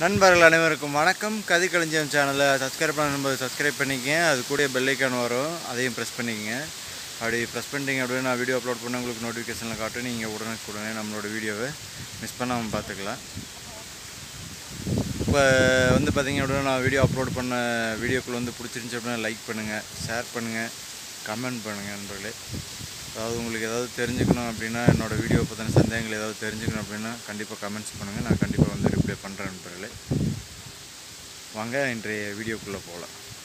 நண்பர்கள் அனைவருக்கும் வணக்கம் கதிக்களஞ்சியம் சேனலை சப்ஸ்கிரைப் பண்ண நம்பர் சப்ஸ்கிரைப் பண்ணிக்கங்க அது கூட பெல் ஐக்கான் வரும் அதையும் ப்ரெஸ் பண்ணிக்கங்க அப்படி ப்ரெஸ் பண்ணிட்டீங்க அப்படியே நான் வீடியோ அப்லோட் பண்ண உங்களுக்கு நோட்டிஃபிகேஷனில் காட்டும் நீங்கள் உடனுக்குடனே நம்மளோட வீடியோவை மிஸ் பண்ணாமல் பார்த்துக்கலாம் இப்போ வந்து பார்த்தீங்க அப்படின்னா நான் வீடியோ அப்லோட் பண்ண வீடியோக்குள்ள வந்து பிடிச்சிருந்துச்சி அப்படின்னா லைக் பண்ணுங்கள் ஷேர் பண்ணுங்கள் கமெண்ட் பண்ணுங்கள் நண்பர்களே அதாவது உங்களுக்கு ஏதாவது தெரிஞ்சுக்கணும் அப்படின்னா என்னோட வீடியோ பற்றின சந்தேகங்கள் ஏதாவது தெரிஞ்சுக்கணும் அப்படின்னா கண்டிப்பாக கமெண்ட்ஸ் பண்ணுங்கள் நான் கண்டிப்பாக வந்து ரிப்ளை பண்ணுறேன் நண்பர்களே வாங்க இன்றைய வீடியோக்குள்ளே போகலாம்